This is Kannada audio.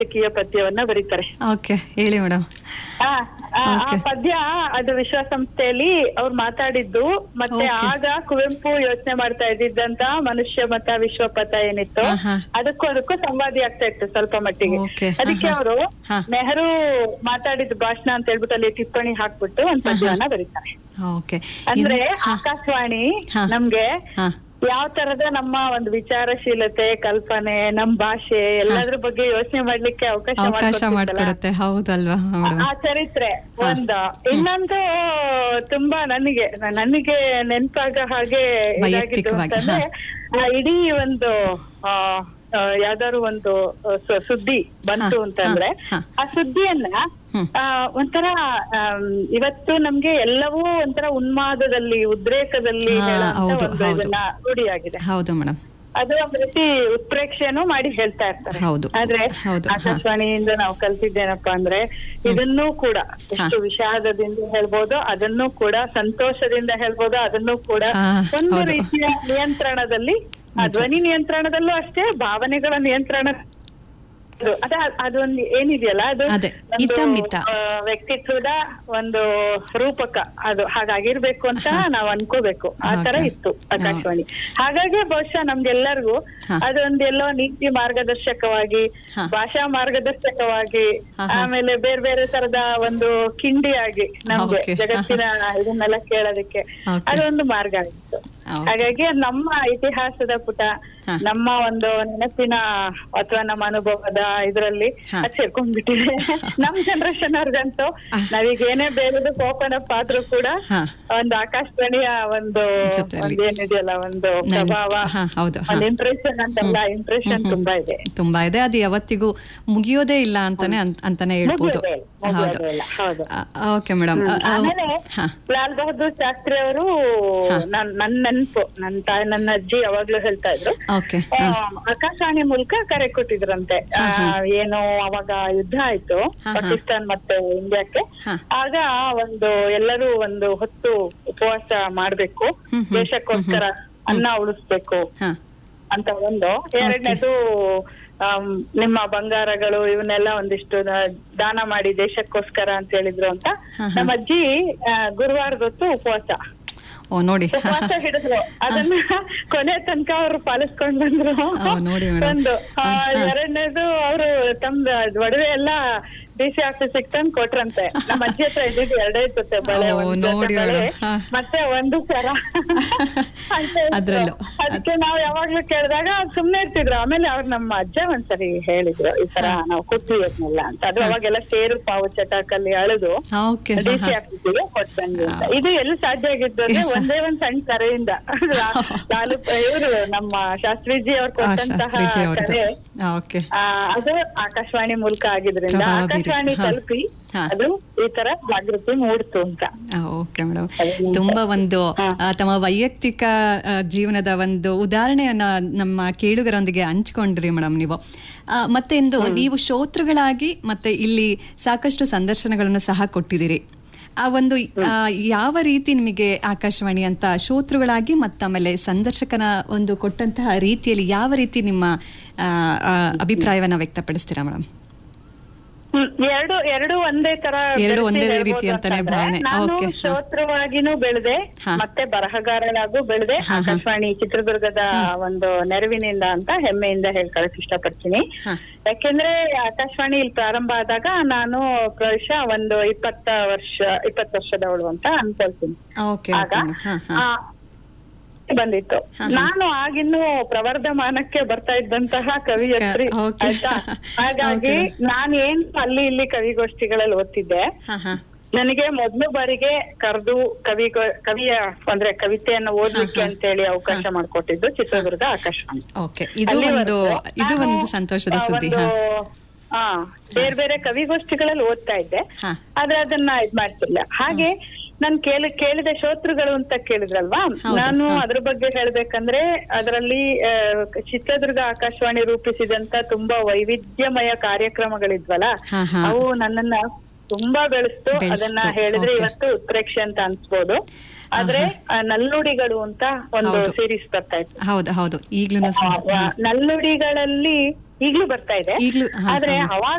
ಸಂಪಾದಕೀಯ ಪದ್ಯವನ್ನ ಬರೀತಾರೆ ಓಕೆ ಹೇಳಿ ಮೇಡಮ್ ಆ, ಆ, ಆ Okay. ಪದ್ಯ ಅದು ವಿಶ್ವಸಂಸ್ಥೆಯಲ್ಲಿ ಅವ್ರು ಮಾತಾಡಿದ್ದು ಮತ್ತೆ Okay. ಆಗ ಕುವೆಂಪು ಯೋಚನೆ ಮಾಡ್ತಾ ಇದ್ದಿದ್ದಂತ ಮನುಷ್ಯ ಮತ ವಿಶ್ವಪಥ ಏನಿತ್ತು ಆಹಾ. ಅದಕ್ಕೂ ಅದಕ್ಕೂ ಸಂವಾದಿ ಆಗ್ತಾ ಇತ್ತು ಸ್ವಲ್ಪ ಮಟ್ಟಿಗೆ Okay. ಅದಕ್ಕೆ ಆಹಾ. ಅವರು ಹಾ. ನೆಹರು ಮಾತಾಡಿದ ಭಾಷಣ ಅಂತ ಹೇಳ್ಬಿಟ್ಟು ಅಲ್ಲಿ ಟಿಪ್ಪಣಿ ಹಾಕ್ಬಿಟ್ಟು ಒಂದ್ ಪದ್ಯವನ್ನ ಬರೀತಾರೆ ಓಕೆ ಅಂದ್ರೆ ಆಕಾಶವಾಣಿ ಹಾ. ನಮ್ಗೆ ಹಾ ಯಾವ ತರದ ನಮ್ಮ ಒಂದು ವಿಚಾರಶೀಲತೆ ಕಲ್ಪನೆ ನಮ್ ಭಾಷೆ ಎಲ್ಲದ್ರ ಬಗ್ಗೆ ಯೋಚನೆ ಮಾಡ್ಲಿಕ್ಕೆ ಅವಕಾಶ ಅವಕಾಶ ಮಾಡ್ಕೊಡ್ತಿತ್ತಲ್ಲ. ಮಾಡ್ಕೊಡುತ್ತೆ ಹೌದಲ್ವಾ ಮೇಡಮ್ ಆ ಚರಿತ್ರೆ ಒಂದು ಇನ್ನೊಂದು ತುಂಬಾ ನನಗೆ ನನಗೆ ನೆನ್ಪಾಗ ಹಾಗೆ ಇದಾಗಿದ್ದು ವೈಯಕ್ತಿಕವಾಗಿ, ಅಂತಂದ್ರೆ ಆ ಇಡೀ ಒಂದು ಆ ಆ, ಯಾವ್ದಾದ್ರು ಒಂದು ಆ, ಸು- ಸುದ್ದಿ ಬಂತು ಹಾ, ಅಂತಂದ್ರೆ ಹಾ, ಆ ಸುದ್ದಿಯನ್ನ ಹ್ಮ್. ಆ, ಒಂಥರ ಆಮ್, ಇವತ್ತು ನಮ್ಗೆ ಎಲ್ಲವೂ ಒಂಥರ ಉನ್ಮಾದದಲ್ಲಿ ಉದ್ರೇಕದಲ್ಲಿ ಹಾ, ಹೇಳೋಂಥ ಹೌದು, ಒಂದು ಹೌದು. ಇದನ್ನ ರೂಢಿಯಾಗಿದೆ ಹೌದು ಮೇಡಮ್ ಅದು ಒಂದ್ ರೀತಿ ಉತ್ಪ್ರೇಕ್ಷೆನೂ ಮಾಡಿ ಹೇಳ್ತಾ ಇರ್ತಾರೆ ಹೌದು. ಆದ್ರೆ ಹೌದು, ಹಾ. ಆಕಾಶವಾಣಿಯಿಂದ ನಾವು ಕಲ್ತಿದ್ದೇನಪ್ಪಾ ಅಂದ್ರೆ ಇದನ್ನೂ ಕೂಡ ಎಷ್ಟು ವಿಷಾದದಿಂದ ಹೇಳ್ಬೋದು ಅದನ್ನು ಕೂಡ ಸಂತೋಷದಿಂದ ಹೇಳ್ಬೋದು ಅದನ್ನು ಕೂಡ ಹಾ, ಒಂದು ಹೌದು. ರೀತಿಯ ನಿಯಂತ್ರಣದಲ್ಲಿ ಆ ಧ್ವನಿ ನಿಯಂತ್ರಣದಲ್ಲೂ ಅಷ್ಟೇ ಭಾವನೆಗಳ ನಿಯಂತ್ರಣ ಅದು ಅದ ಅದೊಂದು ಏನಿದೆಯಲ್ಲ ಅದು ಅದೇ, ಒಂದು, ಇತಮಿತ. ಆ, ವ್ಯಕ್ತಿತ್ವದ ಒಂದು ರೂಪಕ ಅದು ಹಾಗಾಗಿರ್ಬೇಕು ಅಂತ ನಾವ್ ಅನ್ಕೋಬೇಕು ಆ ತರ Okay. ಇತ್ತು ಆಕಾಶವಾಣಿ ಹಾಗಾಗಿ ಬಹುಶಃ ನಮ್ಗೆಲ್ಲರಿಗೂ ಹಾ. ಅದೊಂದು ಎಲ್ಲೋ ನೀತಿ ಮಾರ್ಗದರ್ಶಕವಾಗಿ ಹಾ. ಭಾಷಾ ಮಾರ್ಗದರ್ಶಕವಾಗಿ ಹಾ, ಹಾ. ಆಮೇಲೆ ಬೇರೆ ಬೇರೆ ತರದ ಒಂದು ಕಿಂಡಿಯಾಗಿ ನಮ್ಗೆ Okay. ಜಗತ್ತಿನ ಇದನ್ನೆಲ್ಲ ಕೇಳೋದಕ್ಕೆ Okay. ಅದೊಂದು ಮಾರ್ಗ ಆಗಿತ್ತು Okay. ಹಾಗಾಗಿ ನಮ್ಮ ಇತಿಹಾಸದ ಪುಟ ಹಾ. ನಮ್ಮ ಒಂದು ನೆನಪಿನ ಅಥವಾ ನಮ್ಮ ಅನುಭವದ ಇದರಲ್ಲಿ ಹಾ. ಅದು ಸೇರ್ಕೊಂಡ್ಬಿಟ್ಟಿದೆ ನಮ್ ಜನರೇಷನ್ ಅವ್ರಿಗಂತೂ ನಾವೀಗ ಏನೇ ಬೇರೆದು ಕೋಪನ ಪಾತ್ರ ಕೂಡ ಹಾ. ಒಂದು ಆಕಾಶವಾಣಿಯ ಒಂದು ಜೊತೆಲಿ. ಒಂದು ಏನಿದೆಯಲ್ಲ ಒಂದು ನನ್- ಪ್ರಭಾವ ಹಾ, ಹೌದು, ಹಾ. ಒಂದು ಇಂಪ್ರೆಷನ್ ಅಂತಲ್ಲ ಇಂಪ್ರೆಷನ್ ತುಂಬಾ ಇದೆ ತುಂಬಾ ಇದೆ ಅದು ಯಾವತ್ತಿಗೂ ಮುಗಿಯೋದೇ ಇಲ್ಲ ಅಂತಾನೆ ಅನ್- ಅಂತಾನೆ ಹೇಳ್ಬೋದು ಮುಗಿಯೋದೇ ಇಲ್ಲ, ಮುಗಿಯೋದೇ ಇಲ್ಲ, ಹೌದು. ಓಕೆ ಮೇಡಮ್ ಆಮೇಲೆ ಹಾ ಲಾಲ್ ಬಹದ್ದೂರ್ ಶಾಸ್ತ್ರಿ ಅವರು ನನ್ ನನ್ ನೆನ್ಪು ನನ್ ತಾಯಿ ನನ್ನ ಅಜ್ಜಿ ಯಾವಾಗ್ಲೂ ಹೇಳ್ತಾ ಇದ್ರು ಓಕೆ ಆ, ಆಕಾಶವಾಣಿ ಮೂಲಕ ಕರೆ ಕೊಟ್ಟಿದ್ರಂತೆ ಆ, ಏನು ಅವಾಗ ಯುದ್ಧ ಆಯ್ತು ಹಾ, ಹಾ. ಪಾಕಿಸ್ತಾನ್ ಮತ್ತೆ ಇಂಡಿಯಾಕ್ಕೆ ಹಾ. ಆಗ ಒಂದು ಎಲ್ಲರೂ ಒಂದು ಹೊತ್ತು ಉಪವಾಸ ಮಾಡ್ಬೇಕು ಹ್ಮ್, ಹ್ಮ್, ದೇಶಕ್ಕೋಸ್ಕರ ಅನ್ನ ಉಳಿಸ್ಬೇಕು ಹಾ ಅಂತ ಒಂದು ಎರಡನೇದು ಆಮ್, ನಿಮ್ಮ ಬಂಗಾರಗಳು ಇವನ್ನೆಲ್ಲ ಒಂದಿಷ್ಟು ದ- ದಾನ ಮಾಡಿ ದೇಶಕ್ಕೋಸ್ಕರ ಅಂತ ಹೇಳಿದ್ರು ಅಂತ ಹಾ, ಹಾ. ನಮ್ಮ ಅಜ್ಜಿ ಆ, ಗುರುವಾರದೊತ್ತು ಉಪವಾಸ ಓ ನೋಡಿ ಉಪವಾಸ ಹಿಡಿದ್ರು ಅದನ್ನ ಕೊನೆ ತನಕ ಅವರು ಪಾಲಿಸ್ಕೊಂಡ್ ಬಂದ್ರು ಓ, ನೋಡಿ madam. ಒಂದು ಆ, ಹಾ, ಹಾ. ಎರಡನೇದು ಅವರು ತಮ್ದು ಒಡವೆ ಎಲ್ಲ ಡಿ ಸಿ ಆಫೀಸಿಗೆ ತಂದು ಕೊಟ್ರಂತೆ ನಮ್ಮ ಅಜ್ಜಿ ಹತ್ರ ಇದ್ದಿದ್ದು ಎರಡೇ ಜೊತೆ ಬಳೆ ಓ, ಒಂದ್ ಜೊತೆ ನೋಡಿ ಬಳೆ, madam. ಹಾ. ಮತ್ತೆ ಒಂದು ಸರ ಅಂತ ಇತ್ತು. ಅದ್ರಲ್ಲೂ. ಅದಕ್ಕೆ ನಾವ್ ಯಾವಾಗ್ಲೂ ಕೇಳಿದಾಗ ಸುಮ್ನೆ ಇರ್ತಿದ್ರು ಆಮೇಲೆ ಅವ್ರು ನಮ್ಮ ಅಜ್ಜ ಒಂದ್ಸರಿ ಹೇಳಿದ್ರು ಈ ತರ ನಾವು ಕೊಟ್ವಿ ಅದನ್ನೆಲ್ಲ ಅಂತ ಅದು ಅವಾಗೆಲ್ಲ ಸೇರು ಪಾವು ಚಟಾಕಲ್ಲಿ ಅಳೆದು ಓಕೆ ಡಿ ಸಿ ಆಫೀಸಿಗೆ ಕೊಟ್ಟು ಬಂದ್ವಿ ಅಂತ ಇದು ಎಲ್ಲಿ ಸಾಧ್ಯ ಆಗಿದ್ದು ಅಂದ್ರೆ Yes. ಒಂದೇ ಒಂದ್ ಸಣ್ಣ ಕರೆಯಿಂದ ಲಾಲು ಇವರು ನಮ್ಮ ಶಾಸ್ತ್ರೀಜಿ ಅವ್ರು ಕೊಟ್ಟಂತಹ ಶಾಸ್ತ್ರೀಜಿ ಅವ್ರದ್ದು ಕರೆ ಓಕೆ ಆ, ಅದು ಆಕಾಶವಾಣಿ ಮೂಲಕ ಆಗಿದ್ರಿಂದ ಪ್ರಭಾವ ಬೀರಿದೆ. ಆಕಾಶವಾಣಿ ಹಾ. ತಲುಪಿ ಹಾ. ಅದು ಈ ತರ ಜಾಗೃತಿ ಮೂಡ್ತು ಅಂತ ಓಕೆ ಮೇಡಮ್ ಅದರಿಂದ- ತುಂಬಾ ಒಂದು ಹಾ. ಆ, ತಮ್ಮ ವೈಯಕ್ತಿಕ ಆ, ಜೀವನದ ಒಂದು ಉದಾಹರಣೆಯನ್ನ ನಮ್ಮ ಕೇಳುಗರೊಂದಿಗೆ ಹಂಚ್ಕೊಂಡ್ರಿ ಮೇಡಮ್ ನೀವು ಆ, ಮತ್ತೆ ಇಂದು ನೀವು ಶ್ರೋತೃಗಳಾಗಿ ಮತ್ತೆ ಇಲ್ಲಿ ಸಾಕಷ್ಟು ಸಂದರ್ಶನಗಳನ್ನು ಸಹ ಕೊಟ್ಟಿದ್ದೀರಿ ಆ ಒಂದು ಆ, ಯಾವ ರೀತಿ ನಿಮಗೆ ಆಕಾಶವಾಣಿ ಅಂತ ಶ್ರೋತೃಗಳಾಗಿ ಮತ್ತೆ ಆಮೇಲೆ ಸಂದರ್ಶಕನ ಒಂದು ಕೊಟ್ಟಂತಹ ರೀತಿಯಲ್ಲಿ ಯಾವ ರೀತಿ ನಿಮ್ಮ ಆ, ಆ, ಅಭಿಪ್ರಾಯವನ್ನ ವ್ಯಕ್ತಪಡಿಸ್ತೀರಾ ಮೇಡಮ್ ಹ್ಮ್, ಎರಡು ಎರಡು ಒಂದೇ ತರ ಎರಡು ಬೆರೆಸಿ ಒಂದೇ ಹೇಳ್ಬೋದು ರೀತಿ ಅಂತಾನೆ ಅಂತಂದ್ರೆ, ಭಾವನೆ. ನಾನು Okay, ಹಾ. ಶ್ರೋತೃವಾಗಿನೂ ಬೆಳೆದೆ ಹಾ. ಮತ್ತೆ ಬರಹಗಾರಳಾಗೂ ಬೆಳೆದೆ ಹಾ, ಹಾ. ಆಕಾಶವಾಣಿ ಚಿತ್ರದುರ್ಗದ ಒಂದು ನೆರವಿನಿಂದ ಅಂತ ಹೆಮ್ಮೆಯಿಂದ ಹೇಳ್ಕೊಳಕ್ ಇಷ್ಟಪಡ್ತೀನಿ ಹಾ. ಯಾಕೆಂದ್ರೆ ಆಕಾಶವಾಣಿ ಇಲ್ಲಿ ಪ್ರಾರಂಭ ಆದಾಗ ನಾನು ಪ್ರಾಯಶಃ ಒಂದು ಇಪ್ಪತ್ತ ವರ್ಷ ಇಪ್ಪತ್ತು ವರ್ಷದವಳು ಅಂತ ಅನ್ಕೊಳ್ತೀನಿ ಓಕೆ ಆಗ ಓಕೆ ಹಾ ಹಾ ಆ, ಬಂದಿತ್ತು ಹಾ, ಹಾ. ನಾನು ಆಗಿನ್ನು ಪ್ರವರ್ಧಮಾನಕ್ಕೆ ಬರ್ತಾ ಇದ್ದಂತಹ ಕವಿಯತ್ರಿ ಕ- okay. ಆಯ್ತಾ ಹಾಗಾಗಿ Okay. ನಾನು ಏನ್ ಅಲ್ಲಿ ಇಲ್ಲಿ ಕವಿಗೋಷ್ಠಿಗಳಲ್ಲಿ ಓದ್ತಿದ್ದೆ ಹಾ ಹಾ ನನಗೆ ಮೊದಲು ಬಾರಿಗೆ ಕರೆದು ಕವಿ ಕವಿಯ ಅಂದ್ರೆ ಕವಿತೆಯನ್ನು ಓದ್ಲಿಕ್ಕೆ ಹಾ, ಹಾ. ಅಂತೇಳಿ ಅವಕಾಶ ಮಾಡಿಕೊಟ್ಟಿದ್ದು ಚಿತ್ರದುರ್ಗ ಆಕಾಶವಾಣಿ ಓಕೆ ಇದು ಅಲ್ಲಿವರೆಗೂ ಒಂದು ಇದು ನಾನು, ಒಂದು ಸಂತೋಷದ ಆ, ಸುದ್ದಿ ಒಂದು, ಹಾ ಆ, ಬೇರೆ ಬೇರೆ ಕವಿಗೋಷ್ಠಿಗಳಲ್ಲಿ ಓದ್ತಾ ಇದ್ದೆ ಹಾ. ಆದ್ರೆ ಅದನ್ನ ಇದ್ ಮಾಡ್ತಿಲ್ಲ ಹಾಗೆ ನಾನ್ ಕೇಳಿ ಕೇಳಿದ ಶ್ರೋತೃಗಳು ಅಂತ ಕೇಳಿದ್ರಲ್ವಾ ಹೌದು, ನಾನು ಹಾ. ಅದ್ರ ಬಗ್ಗೆ ಹೇಳ್ಬೇಕಂದ್ರೆ ಅದರಲ್ಲಿ ಆ, ಚಿತ್ರದುರ್ಗ ಆಕಾಶವಾಣಿ ರೂಪಿಸಿದಂತ ತುಂಬಾ ವೈವಿಧ್ಯಮಯ ಕಾರ್ಯಕ್ರಮಗಳಿದ್ವಲ್ಲ ಹಾ, ಹಾ. ಅವು ನನ್ನನ್ನ ತುಂಬಾ ಬೆಳೆಸ್ತು ಬೆಳೆಸ್ತು, ಅದನ್ನ ಹೇಳಿದ್ರೆ okay. ಇವತ್ತು ಉತ್ಪ್ರೇಕ್ಷೆ ಅಂತ ಅನ್ಸ್ಬೋದು ಆದ್ರೆ ಆ, ನಲ್ಲುಡಿಗಳು ಅಂತ ಒಂದು ಹೌದು. ಸೀರೀಸ್ ಬರ್ತಾ ಇತ್ತು ಹೌದು ಹೌದು ಈಗ್ಲೂ ಸಹ ಆ, ನಲ್ಲುಡಿಗಳಲ್ಲಿ ಈಗ್ಲೂ ಬರ್ತಾ ಇದೆ ಈಗ್ಲೂ ಹಾ, ಆದ್ರೆ ಹಾ. ಅವಾಗ